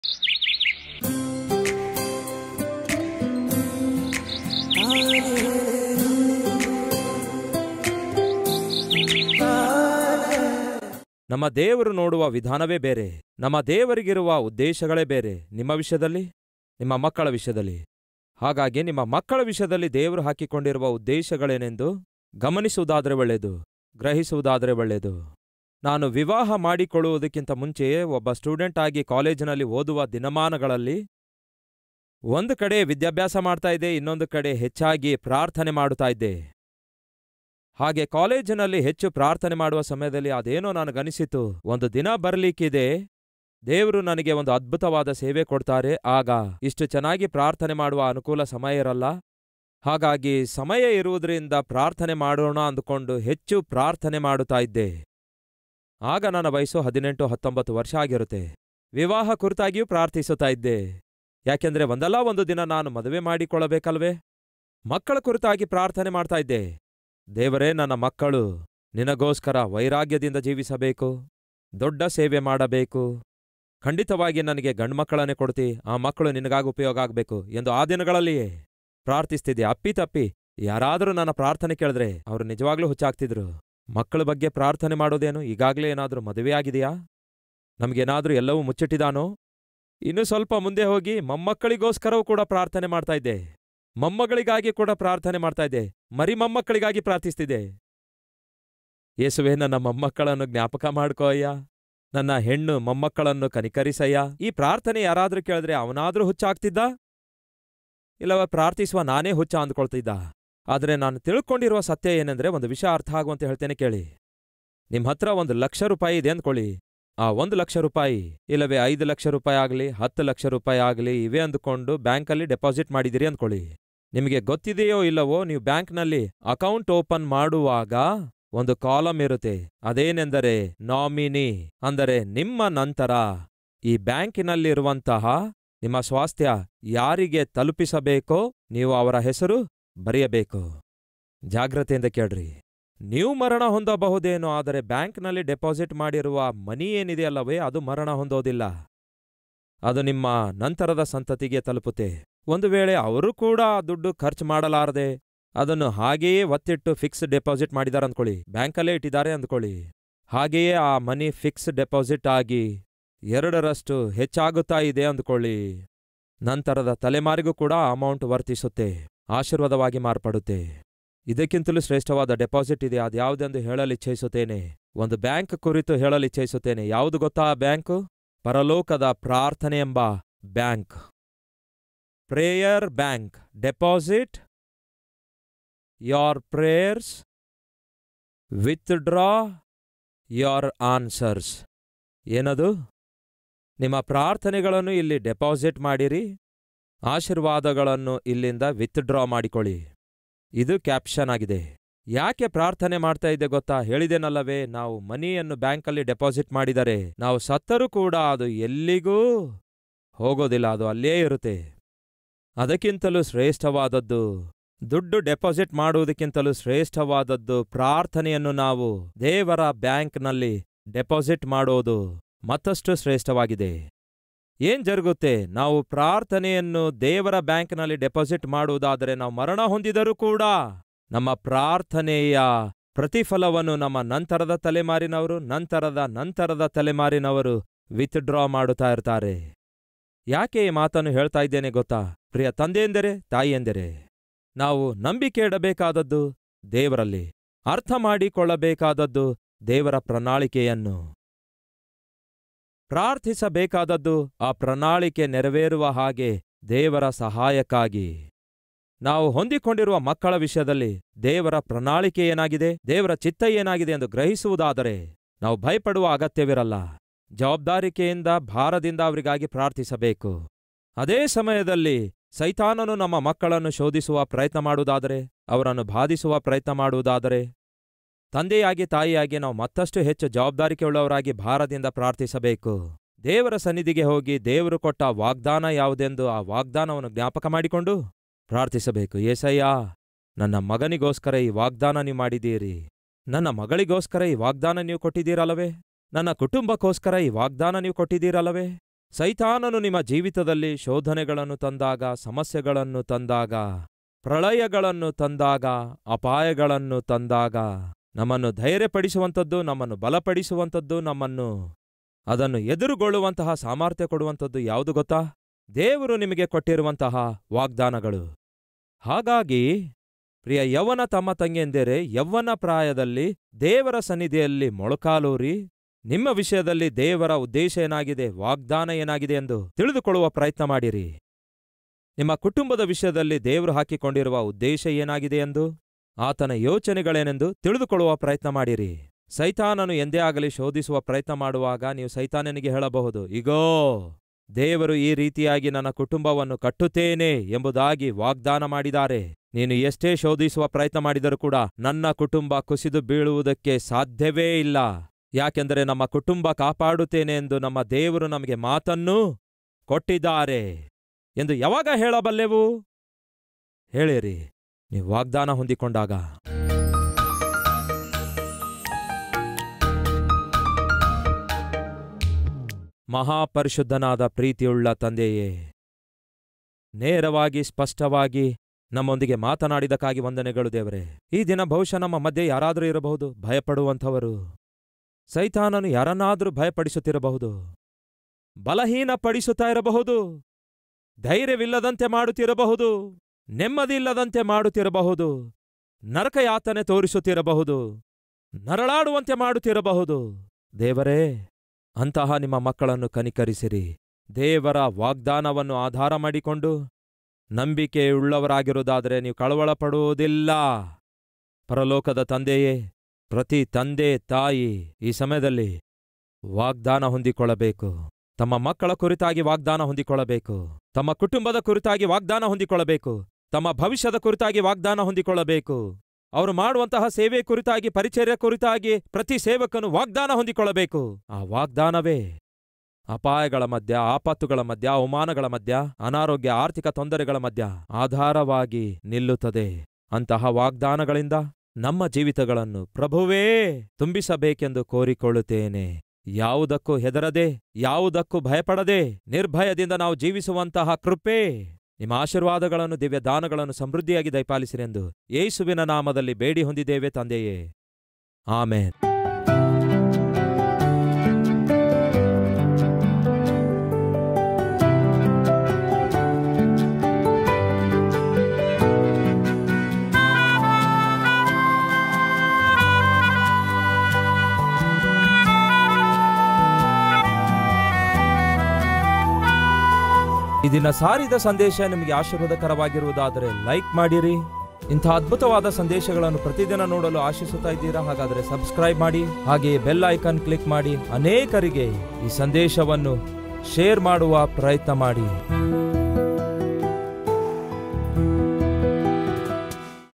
ನಮ್ಮ ದೇವರು ನೋಡುವ ವಿಧಾನವೇ ಬೇರೆ ನಮ್ಮ ದೇವರಿಗಿರುವ ಉದ್ದೇಶಗಳೇ ಬೇರೆ ನಿಮ್ಮ ವಿಷಯದಲ್ಲಿ ನಿಮ್ಮ ಮಕ್ಕಳ ವಿಷಯದಲ್ಲಿ ಹಾಗಾಗಿ ನಿಮ್ಮ ಮಕ್ಕಳ ವಿಷಯದಲ್ಲಿ ದೇವರು ಹಾಕಿಕೊಂಡಿರುವ ಉದ್ದೇಶಗಳೇನೆಂದು ಗಮನಿಸುವುದಾದರೆ ಒಳ್ಳೆಯದು ಗ್ರಹಿಸುವುದಾದರೆ ಒಳ್ಳೆಯದು ನಾನು ವಿವಾಹ ಮಾಡಿಕೊಳ್ಳುವುದಕ್ಕಿಂತ ಮುಂಚೆಯೇ ಒಬ್ಬ ಸ್ಟೂಡೆಂಟ್ ಆಗಿ ಕಾಲೇಜಿನಲ್ಲಿ ಓದುವ ದಿನಮಾನಗಳಲ್ಲಿ ಒಂದು ಕಡೆ ವಿದ್ಯಾಭ್ಯಾಸ ಮಾಡ್ತಾ ಇದ್ದೆ ಇನ್ನೊಂದು ಕಡೆ ಹೆಚ್ಚಾಗಿ ಪ್ರಾರ್ಥನೆ ಮಾಡುತ್ತಾ ಇದ್ದೆ ಹಾಗೆ ಕಾಲೇಜಿನಲ್ಲಿ ಹೆಚ್ಚು ಪ್ರಾರ್ಥನೆ ಮಾಡುವ ಸಮಯದಲ್ಲಿ ಅದೇನೋ ನನಗನಿಸಿತು ಒಂದು ದಿನ ಬರ್ಲಿಕ್ಕಿದೆ ದೇವರು ನನಗೆ ಒಂದು ಅದ್ಭುತವಾದ ಸೇವೆ ಕೊಡ್ತಾರೆ ಆಗ ಇಷ್ಟು ಚೆನ್ನಾಗಿ ಪ್ರಾರ್ಥನೆ ಮಾಡುವ ಅನುಕೂಲ ಸಮಯ ಇರಲ್ಲ ಹಾಗಾಗಿ ಸಮಯ ಇರುವುದರಿಂದ ಪ್ರಾರ್ಥನೆ ಮಾಡೋಣ ಅಂದುಕೊಂಡು ಹೆಚ್ಚು ಪ್ರಾರ್ಥನೆ ಮಾಡುತ್ತಾ ಇದ್ದೆ ಆಗ ನನ್ನ ವಯಸ್ಸು ಹದಿನೆಂಟು ಹತ್ತೊಂಬತ್ತು ವರ್ಷ ಆಗಿರುತ್ತೆ ವಿವಾಹ ಕುರಿತಾಗಿಯೂ ಪ್ರಾರ್ಥಿಸುತ್ತಾ ಇದ್ದೆ ಯಾಕೆಂದ್ರೆ ಒಂದಲ್ಲ ಒಂದು ದಿನ ನಾನು ಮದುವೆ ಮಾಡಿಕೊಳ್ಳಬೇಕಲ್ವೇ ಮಕ್ಕಳ ಕುರಿತಾಗಿ ಪ್ರಾರ್ಥನೆ ಮಾಡ್ತಾ ಇದ್ದೆ ದೇವರೇ ನನ್ನ ಮಕ್ಕಳು ನಿನಗೋಸ್ಕರ ವೈರಾಗ್ಯದಿಂದ ಜೀವಿಸಬೇಕು ದೊಡ್ಡ ಸೇವೆ ಮಾಡಬೇಕು ಖಂಡಿತವಾಗಿ ನನಗೆ ಗಂಡ್ಮಕ್ಕಳನ್ನೇ ಕೊಡ್ತಿ ಆ ಮಕ್ಕಳು ನಿನಗಾಗಿ ಉಪಯೋಗ ಆಗಬೇಕು ಎಂದು ಆ ದಿನಗಳಲ್ಲಿಯೇ ಪ್ರಾರ್ಥಿಸ್ತಿದ್ದೆ ಅಪ್ಪಿತಪ್ಪಿ ಯಾರಾದರೂ ನನ್ನ ಪ್ರಾರ್ಥನೆ ಕೇಳಿದ್ರೆ ಅವರು ನಿಜವಾಗ್ಲೂ ಹುಚ್ಚಾಗ್ತಿದ್ರು ಮಕ್ಕಳ ಬಗ್ಗೆ ಪ್ರಾರ್ಥನೆ ಮಾಡೋದೇನು ಈಗಾಗಲೇ ಏನಾದರೂ ಮದುವೆಯಾಗಿದೆಯಾ ನಮಗೇನಾದ್ರೂ ಎಲ್ಲವೂ ಮುಚ್ಚಿಟ್ಟಿದಾನೋ ಇನ್ನು ಸ್ವಲ್ಪ ಮುಂದೆ ಹೋಗಿ ಮೊಮ್ಮಕ್ಕಳಿಗೋಸ್ಕರವೂ ಕೂಡ ಪ್ರಾರ್ಥನೆ ಮಾಡ್ತಾ ಇದ್ದೆ ಮೊಮ್ಮಗಳಿಗಾಗಿ ಕೂಡ ಪ್ರಾರ್ಥನೆ ಮಾಡ್ತಾ ಇದ್ದೆ ಮರಿ ಮೊಮ್ಮಕ್ಕಳಿಗಾಗಿ ಪ್ರಾರ್ಥಿಸ್ತಿದ್ದೆ ಯೇಸುವೆ ನನ್ನ ಮೊಮ್ಮಕ್ಕಳನ್ನು ಜ್ಞಾಪಕ ಮಾಡ್ಕೋ ಅಯ್ಯ ನನ್ನ ಹೆಣ್ಣು ಮೊಮ್ಮಕ್ಕಳನ್ನು ಕನಿಕರಿಸಯ್ಯ ಈ ಪ್ರಾರ್ಥನೆ ಯಾರಾದ್ರೂ ಕೇಳಿದ್ರೆ ಅವನಾದ್ರೂ ಹುಚ್ಚಾಗ್ತಿದ್ದ ಇಲ್ಲವ ಪ್ರಾರ್ಥಿಸುವ ನಾನೇ ಹುಚ್ಚ ಅಂದ್ಕೊಳ್ತಿದ್ದ ಆದ್ರೆ ನಾನು ತಿಳ್ಕೊಂಡಿರುವ ಸತ್ಯ ಏನೆಂದ್ರೆ ಒಂದು ವಿಷಯ ಅರ್ಥ ಆಗುವಂತೆ ಹೇಳ್ತೇನೆ ಕೇಳಿ ನಿಮ್ ಹತ್ರ ಒಂದು ಲಕ್ಷ ರೂಪಾಯಿ ಇದೆ ಅಂದ್ಕೊಳ್ಳಿ ಆ ಒಂದು ಲಕ್ಷ ರೂಪಾಯಿ ಇಲ್ಲವೇ ಐದು ಲಕ್ಷ ರೂಪಾಯಿ ಆಗಲಿ ಹತ್ತು ಲಕ್ಷ ರೂಪಾಯಿ ಆಗಲಿ ಇವೆ ಅಂದುಕೊಂಡು ಬ್ಯಾಂಕಲ್ಲಿ ಡೆಪಾಸಿಟ್ ಮಾಡಿದಿರಿ ಅಂದ್ಕೊಳ್ಳಿ ನಿಮಗೆ ಗೊತ್ತಿದೆಯೋ ಇಲ್ಲವೋ ನೀವು ಬ್ಯಾಂಕ್ನಲ್ಲಿ ಅಕೌಂಟ್ ಓಪನ್ ಮಾಡುವಾಗ ಒಂದು ಕಾಲಮ್ ಇರುತ್ತೆ ಅದೇನೆಂದರೆ ನಾಮಿನಿ ಅಂದರೆ ನಿಮ್ಮ ನಂತರ ಈ ಬ್ಯಾಂಕಿನಲ್ಲಿರುವಂತಹ ನಿಮ್ಮ ಸ್ವಾಸ್ಥ್ಯ ಯಾರಿಗೆ ತಲುಪಿಸಬೇಕೋ ನೀವು ಅವರ ಹೆಸರು ಬರೆಯಬೇಕು ಜಾಗ್ರತೆಯಿಂದ ಕೇಳ್ರಿ ನೀವು ಮರಣ ಹೊಂದಬಹುದೇನೋ ಆದರೆ ಬ್ಯಾಂಕ್ನಲ್ಲಿ ಡೆಪಾಸಿಟ್ ಮಾಡಿರುವ ಮನಿ ಏನಿದೆಯಲ್ಲವೇ ಅದು ಮರಣ ಹೊಂದೋದಿಲ್ಲ ಅದು ನಿಮ್ಮ ನಂತರದ ಸಂತತಿಗೆ ತಲುಪುತ್ತೆ ಒಂದು ವೇಳೆ ಅವರು ಕೂಡ ಆ ದುಡ್ಡು ಖರ್ಚು ಮಾಡಲಾರದೆ ಅದನ್ನು ಹಾಗೆಯೇ ಒತ್ತಿಟ್ಟು ಫಿಕ್ಸ್ ಡೆಪಾಸಿಟ್ ಮಾಡಿದಾರೆ ಅಂದ್ಕೊಳ್ಳಿ ಬ್ಯಾಂಕಲ್ಲೇ ಇಟ್ಟಿದ್ದಾರೆ ಅಂದ್ಕೊಳ್ಳಿ ಹಾಗೆಯೇ ಆ ಮನಿ ಫಿಕ್ಸ್ ಡೆಪಾಸಿಟ್ ಆಗಿ ಎರಡರಷ್ಟು ಹೆಚ್ಚಾಗುತ್ತಾ ಇದೆ ಅಂದ್ಕೊಳ್ಳಿ ನಂತರದ ತಲೆಮಾರಿಗೂ ಕೂಡ ಅಮೌಂಟ್ ವರ್ತಿಸುತ್ತೆ ಆಶೀರ್ವಾದವಾಗಿ ಮಾರ್ಪಡುತ್ತೆ ಇದಕ್ಕಿಂತಲೂ ಶ್ರೇಷ್ಠವಾದ ಡೆಪಾಸಿಟ್ ಇದೆ ಅದ್ಯಾವುದೆಂದು ಹೇಳಲಿಚ್ಛಯಿಸುತ್ತೇನೆ ಒಂದು ಬ್ಯಾಂಕ್ ಕುರಿತು ಹೇಳಲಿಚ್ಛಯಿಸುತ್ತೇನೆ ಯಾವುದು ಗೊತ್ತಾ ಆ ಬ್ಯಾಂಕು ಪರಲೋಕದ ಪ್ರಾರ್ಥನೆ ಎಂಬ bank prayer bank deposit your prayers withdraw your answers ಏನದು ನಿಮ್ಮ ಪ್ರಾರ್ಥನೆಗಳನ್ನು ಇಲ್ಲಿ ಡೆಪಾಸಿಟ್ ಮಾಡಿರಿ ಆಶೀರ್ವಾದಗಳನ್ನು ಇಲ್ಲಿಂದ ವಿತ್ಡ್ರಾ ಮಾಡಿಕೊಳ್ಳಿ ಇದು ಕ್ಯಾಪ್ಷನ್ ಆಗಿದೆ ಯಾಕೆ ಪ್ರಾರ್ಥನೆ ಮಾಡ್ತಾ ಇದ್ದೆ ಗೊತ್ತಾ ಹೇಳಿದೆನಲ್ಲವೇ ನಾವು ಮನಿಯನ್ನು ಬ್ಯಾಂಕಲ್ಲಿ ಡೆಪಾಸಿಟ್ ಮಾಡಿದರೆ ನಾವು ಸತ್ತರೂ ಕೂಡ ಅದು ಎಲ್ಲಿಗೂ ಹೋಗೋದಿಲ್ಲ ಅದು ಅಲ್ಲೇ ಇರುತ್ತೆ ಅದಕ್ಕಿಂತಲೂ ಶ್ರೇಷ್ಠವಾದದ್ದು ದುಡ್ಡು ಡೆಪಾಸಿಟ್ ಮಾಡುವುದಕ್ಕಿಂತಲೂ ಶ್ರೇಷ್ಠವಾದದ್ದು ಪ್ರಾರ್ಥನೆಯನ್ನು ನಾವು ದೇವರ ಬ್ಯಾಂಕ್ನಲ್ಲಿ ಡೆಪಾಸಿಟ್ ಮಾಡೋದು ಮತ್ತಷ್ಟು ಶ್ರೇಷ್ಠವಾಗಿದೆ ಏನ್ ಜರುಗುತ್ತೆ ನಾವು ಪ್ರಾರ್ಥನೆಯನ್ನು ದೇವರ ಬ್ಯಾಂಕ್ನಲ್ಲಿ ಡೆಪಾಸಿಟ್ ಮಾಡುವುದಾದರೆ ನಾವು ಮರಣ ಹೊಂದಿದರೂ ಕೂಡ ನಮ್ಮ ಪ್ರಾರ್ಥನೆಯ ಪ್ರತಿಫಲವನ್ನು ನಮ್ಮ ನಂತರದ ತಲೆಮಾರಿನವರು ನಂತರದ ನಂತರದ ತಲೆಮಾರಿನವರು ವಿತ್ಡ್ರಾ ಮಾಡುತ್ತಾ ಇರ್ತಾರೆ ಯಾಕೆ ಈ ಮಾತನ್ನು ಹೇಳ್ತಾ ಇದ್ದೇನೆ ಗೊತ್ತಾ ಪ್ರಿಯ ತಂದೆಯೆಂದರೆ ತಾಯಿಯೆಂದರೆ ನಾವು ನಂಬಿಕೆ ಇಡಬೇಕಾದದ್ದು ದೇವರಲ್ಲಿ ಅರ್ಥ ಮಾಡಿಕೊಳ್ಳಬೇಕಾದದ್ದು ದೇವರ ಪ್ರಣಾಳಿಕೆಯನ್ನು ಪ್ರಾರ್ಥಿಸಬೇಕಾದದ್ದು ಆ ಪ್ರಣಾಳಿಕೆ ನೆರವೇರುವ ಹಾಗೆ ದೇವರ ಸಹಾಯಕ್ಕಾಗಿ ನಾವು ಹೊಂದಿಕೊಂಡಿರುವ ಮಕ್ಕಳ ವಿಷಯದಲ್ಲಿ ದೇವರ ಪ್ರಣಾಳಿಕೆ ಏನಾಗಿದೆ ದೇವರ ಚಿತ್ತ ಏನಾಗಿದೆ ಎಂದು ಗ್ರಹಿಸುವುದಾದರೆ ನಾವು ಭಯಪಡುವ ಅಗತ್ಯವಿರಲ್ಲ ಜವಾಬ್ದಾರಿಕೆಯಿಂದ ಭಾರದಿಂದ ಅವರಿಗಾಗಿ ಪ್ರಾರ್ಥಿಸಬೇಕು ಅದೇ ಸಮಯದಲ್ಲಿ ಸೈತಾನನು ನಮ್ಮ ಮಕ್ಕಳನ್ನು ಶೋಧಿಸುವ ಪ್ರಯತ್ನ ಮಾಡುವುದಾದರೆ ಅವರನ್ನು ಬಾಧಿಸುವ ಪ್ರಯತ್ನ ಮಾಡುವುದಾದರೆ ತಂದೆಯಾಗಿ ತಾಯಿಯಾಗಿ ನಾವು ಮತ್ತಷ್ಟು ಹೆಚ್ಚು ಜವಾಬ್ದಾರಿಕೆಯುಳ್ಳವರಾಗಿ ಭಾರದಿಂದ ಪ್ರಾರ್ಥಿಸಬೇಕು ದೇವರ ಸನ್ನಿಧಿಗೆ ಹೋಗಿ ದೇವರು ಕೊಟ್ಟ ವಾಗ್ದಾನ ಯಾವುದೆಂದು ಆ ವಾಗ್ದಾನವನ್ನು ಜ್ಞಾಪಕ ಮಾಡಿಕೊಂಡು ಪ್ರಾರ್ಥಿಸಬೇಕು ಏಸಯ್ಯ ನನ್ನ ಮಗನಿಗೋಸ್ಕರ ಈ ವಾಗ್ದಾನ ನೀವು ಮಾಡಿದ್ದೀರಿ ನನ್ನ ಮಗಳಿಗೋಸ್ಕರ ಈ ವಾಗ್ದಾನ ನೀವು ಕೊಟ್ಟಿದ್ದೀರಲ್ಲವೇ ನನ್ನ ಕುಟುಂಬಕ್ಕೋಸ್ಕರ ಈ ವಾಗ್ದಾನ ನೀವು ಕೊಟ್ಟಿದ್ದೀರಲ್ಲವೇ ಸೈತಾನನು ನಿಮ್ಮ ಜೀವಿತದಲ್ಲಿ ಶೋಧನೆಗಳನ್ನು ತಂದಾಗ ಸಮಸ್ಯೆಗಳನ್ನು ತಂದಾಗ ಪ್ರಳಯಗಳನ್ನು ತಂದಾಗ ಅಪಾಯಗಳನ್ನು ತಂದಾಗ ನಮ್ಮನ್ನು ಧೈರ್ಯಪಡಿಸುವಂಥದ್ದು ನಮ್ಮನ್ನು ಬಲಪಡಿಸುವಂಥದ್ದು ನಮ್ಮನ್ನು ಅದನ್ನು ಎದುರುಗೊಳ್ಳುವಂತಹ ಸಾಮರ್ಥ್ಯ ಕೊಡುವಂಥದ್ದು ಯಾವುದು ಗೊತ್ತಾ ದೇವರು ನಿಮಗೆ ಕೊಟ್ಟಿರುವಂತಹ ವಾಗ್ದಾನಗಳು ಹಾಗಾಗಿ ಪ್ರಿಯ ಯೌವನ ತಮ್ಮ ತಂಗಿಯಂದಿರೆ ಯೌವನ ಪ್ರಾಯದಲ್ಲಿ ದೇವರ ಸನ್ನಿಧಿಯಲ್ಲಿ ಮೊಳಕಾಲೂರಿ ನಿಮ್ಮ ವಿಷಯದಲ್ಲಿ ದೇವರ ಉದ್ದೇಶ ಏನಾಗಿದೆ ವಾಗ್ದಾನ ಏನಾಗಿದೆ ಎಂದು ತಿಳಿದುಕೊಳ್ಳುವ ಪ್ರಯತ್ನ ಮಾಡಿರಿ ನಿಮ್ಮ ಕುಟುಂಬದ ವಿಷಯದಲ್ಲಿ ದೇವರು ಹಾಕಿಕೊಂಡಿರುವ ಉದ್ದೇಶ ಏನಾಗಿದೆ ಎಂದು ಆತನ ಯೋಚನೆಗಳೇನೆಂದು ತಿಳಿದುಕೊಳ್ಳುವ ಪ್ರಯತ್ನ ಮಾಡಿರಿ ಸೈತಾನನು ಎಂದೇ ಆಗಲಿ ಶೋಧಿಸುವ ಪ್ರಯತ್ನ ಮಾಡುವಾಗ ನೀವು ಸೈತಾನನಿಗೆ ಹೇಳಬಹುದು ಇಗೋ ದೇವರು ಈ ರೀತಿಯಾಗಿ ನನ್ನ ಕುಟುಂಬವನ್ನು ಕಟ್ಟುತ್ತೇನೆ ಎಂಬುದಾಗಿ ವಾಗ್ದಾನ ಮಾಡಿದ್ದಾರೆ ನೀನು ಎಷ್ಟೇ ಶೋಧಿಸುವ ಪ್ರಯತ್ನ ಮಾಡಿದರೂ ಕೂಡ ನನ್ನ ಕುಟುಂಬ ಕುಸಿದು ಬೀಳುವುದಕ್ಕೆ ಸಾಧ್ಯವೇ ಇಲ್ಲ ಯಾಕೆಂದರೆ ನಮ್ಮ ಕುಟುಂಬ ಕಾಪಾಡುತ್ತೇನೆ ಎಂದು ನಮ್ಮ ದೇವರು ನಮಗೆ ಮಾತನ್ನು ಕೊಟ್ಟಿದ್ದಾರೆ ಎಂದು ಯಾವಾಗ ಹೇಳಬಲ್ಲೆವು ಹೇಳಿರಿ ನೀವು ವಾಗ್ದಾನ ಹೊಂದಿಕೊಂಡಾಗ ಮಹಾಪರಿಶುದ್ಧನಾದ ಪ್ರೀತಿಯುಳ್ಳ ತಂದೆಯೇ ನೇರವಾಗಿ ಸ್ಪಷ್ಟವಾಗಿ ನಮ್ಮೊಂದಿಗೆ ಮಾತನಾಡಿದಕ್ಕಾಗಿ ವಂದನೆಗಳು ದೇವರೇ ಈ ದಿನ ಬಹುಶಃ ನಮ್ಮ ಮಧ್ಯೆ ಯಾರಾದರೂ ಇರಬಹುದು ಭಯಪಡುವಂಥವರು ಸೈತಾನನು ಯಾರನ್ನಾದರೂ ಭಯಪಡಿಸುತ್ತಿರಬಹುದು ಬಲಹೀನಪಡಿಸುತ್ತಾ ಇರಬಹುದು ಧೈರ್ಯವಿಲ್ಲದಂತೆ ಮಾಡುತ್ತಿರಬಹುದು ನೆಮ್ಮದಿ ಇಲ್ಲದಂತೆ ಮಾಡುತ್ತಿರಬಹುದು ನರಕ ಯಾತನೆ ತೋರಿಸುತ್ತಿರಬಹುದು ನರಳಾಡುವಂತೆ ಮಾಡುತ್ತಿರಬಹುದು ದೇವರೇ ಅಂತಹ ನಿಮ್ಮ ಮಕ್ಕಳನ್ನು ಕನಿಕರಿಸಿರಿ ದೇವರ ವಾಗ್ದಾನವನ್ನು ಆಧಾರ ಮಾಡಿಕೊಂಡು ನಂಬಿಕೆಯುಳ್ಳವರಾಗಿರುವುದಾದರೆ ನೀವು ಕಳವಳ ಪಡುವುದಿಲ್ಲ ಪರಲೋಕದ ತಂದೆಯೇ ಪ್ರತಿ ತಂದೆ ತಾಯಿ ಈ ಸಮಯದಲ್ಲಿ ವಾಗ್ದಾನ ಹೊಂದಿಕೊಳ್ಳಬೇಕು ತಮ್ಮ ಮಕ್ಕಳ ಕುರಿತಾಗಿ ವಾಗ್ದಾನ ಹೊಂದಿಕೊಳ್ಳಬೇಕು ತಮ್ಮ ಕುಟುಂಬದ ಕುರಿತಾಗಿ ವಾಗ್ದಾನ ಹೊಂದಿಕೊಳ್ಳಬೇಕು ತಮ್ಮ ಭವಿಷ್ಯದ ಕುರಿತಾಗಿ ವಾಗ್ದಾನ ಹೊಂದಿಕೊಳ್ಳಬೇಕು ಅವರು ಮಾಡುವಂತಹ ಸೇವೆ ಕುರಿತಾಗಿ ಪರಿಚರ್ಯ ಕುರಿತಾಗಿ ಪ್ರತಿ ಸೇವಕನು ವಾಗ್ದಾನ ಹೊಂದಿಕೊಳ್ಳಬೇಕು ಆ ವಾಗ್ದಾನವೇ ಅಪಾಯಗಳ ಮಧ್ಯ ಆಪತ್ತುಗಳ ಮಧ್ಯ ಅವಮಾನಗಳ ಮಧ್ಯ ಅನಾರೋಗ್ಯ ಆರ್ಥಿಕ ತೊಂದರೆಗಳ ಮಧ್ಯ ಆಧಾರವಾಗಿ ನಿಲ್ಲುತ್ತದೆ ಅಂತಹ ವಾಗ್ದಾನಗಳಿಂದ ನಮ್ಮ ಜೀವಿತಗಳನ್ನು ಪ್ರಭುವೇ ತುಂಬಿಸಬೇಕೆಂದು ಕೋರಿಕೊಳ್ಳುತ್ತೇನೆ ಯಾವುದಕ್ಕೂ ಹೆದರದೆ ಯಾವುದಕ್ಕೂ ಭಯಪಡದೆ ನಿರ್ಭಯದಿಂದ ನಾವು ಜೀವಿಸುವಂತಹ ಕೃಪೆ ನಿಮ್ಮ ಆಶೀರ್ವಾದಗಳನ್ನು ದಿವ್ಯ ದಾನಗಳನ್ನು ಸಮೃದ್ಧಿಯಾಗಿ ದಯಪಾಲಿಸಿರೆಂದು ಯೇಸುವಿನ ನಾಮದಲ್ಲಿ ಬೇಡಿ ಹೊಂದಿದ್ದೇವೆ ತಂದೆಯೇ ಆಮೇನ್ ಈ ದಿನ ಸಾರಿದ ಸಂದೇಶ ನಿಮಗೆ ಆಶೀರ್ವಾದಕರವಾಗಿರುವುದಾದರೆ ಲೈಕ್ ಮಾಡಿರಿ ಇಂಥ ಅದ್ಭುತವಾದ ಸಂದೇಶಗಳನ್ನು ಪ್ರತಿದಿನ ನೋಡಲು ಆಶಿಸುತ್ತಾ ಇದ್ದೀರಾ ಹಾಗಾದರೆ ಸಬ್ಸ್ಕ್ರೈಬ್ ಮಾಡಿ ಹಾಗೆಯೇ ಬೆಲ್ ಐಕಾನ್ ಕ್ಲಿಕ್ ಮಾಡಿ ಅನೇಕರಿಗೆ ಈ ಸಂದೇಶವನ್ನು ಶೇರ್ ಮಾಡುವ ಪ್ರಯತ್ನ ಮಾಡಿ